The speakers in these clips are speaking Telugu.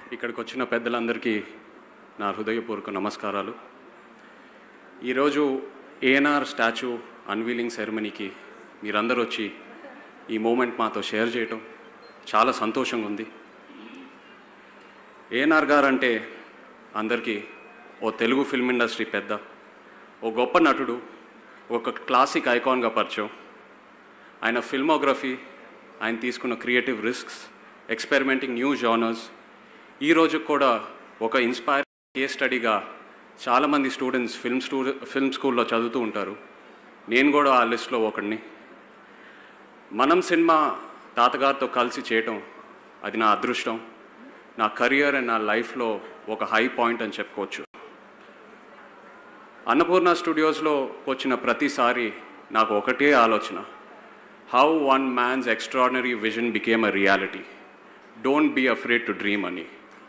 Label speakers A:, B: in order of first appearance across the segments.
A: ఇక్కడికి వచ్చిన పెద్దలందరికీ నా హృదయపూర్వక నమస్కారాలు ఈరోజు ఏఎన్ఆర్ స్టాచ్యూ అన్వీలింగ్ సెరమనీకి మీరందరూ వచ్చి ఈ మూమెంట్ మాతో షేర్ చేయటం చాలా సంతోషంగా ఉంది ఏఎన్ఆర్ గారు అంటే అందరికీ ఓ తెలుగు ఫిల్మ్ ఇండస్ట్రీ పెద్ద ఓ గొప్ప నటుడు ఒక క్లాసిక్ ఐకాన్గా పరిచయం ఆయన ఫిల్మోగ్రఫీ ఆయన తీసుకున్న creative risks experimenting new genres ఈ రోజు కూడా ఒక ఇన్స్పైర్ కేస్ స్టడీగా చాలామంది స్టూడెంట్స్ ఫిల్మ్ స్టూ ఫిల్మ్ స్కూల్లో చదువుతూ ఉంటారు నేను కూడా ఆ లిస్ట్లో ఒకడిని మనం సినిమా తాతగారితో కలిసి చేయటం అది నా అదృష్టం నా కెరియర్ అండ్ నా లైఫ్లో ఒక హై పాయింట్ అని చెప్పుకోవచ్చు అన్నపూర్ణ స్టూడియోస్లో వచ్చిన ప్రతిసారి నాకు ఒకటే ఆలోచన how one man's extraordinary vision became a reality don't be afraid to dream అని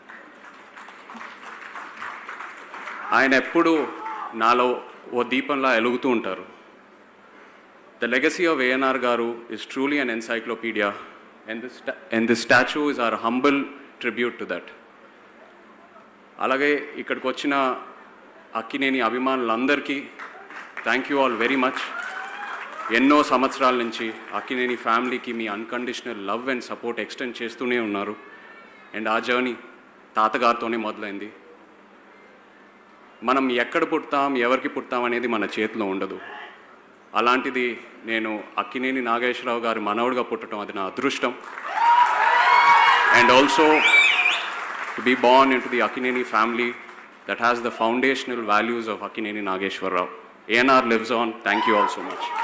A: ఆయన ఎప్పుడూ నాలో ఓ దీపంలా ఎలుగుతూ ఉంటారు the legacy of A N R garu is truly an encyclopedia and this and this statue is our humble tribute to that అలాగే ఇక్కడికి వచ్చిన అక్కినేని అభిమానులందరికీ thank you all very much ఎన్నో సంవత్సరాల నుంచి అక్కినేని ఫ్యామిలీకి మీ unconditional love and support extend చేస్తూనే ఉన్నారు అండ్ ఆ జర్నీ తాతగారితోనే మొదలైంది మనం ఎక్కడ పుడతాం ఎవరికి పుడతాం అనేది మన చేతిలో ఉండదు అలాంటిది నేను అక్కినేని నాగేశ్వరరావు గారి మనవడుగా పుట్టడం అది నా అదృష్టం and also to be born into the Akkineni family that has the foundational values of Akkineni Nageswara Rao A N R lives on thank you all so much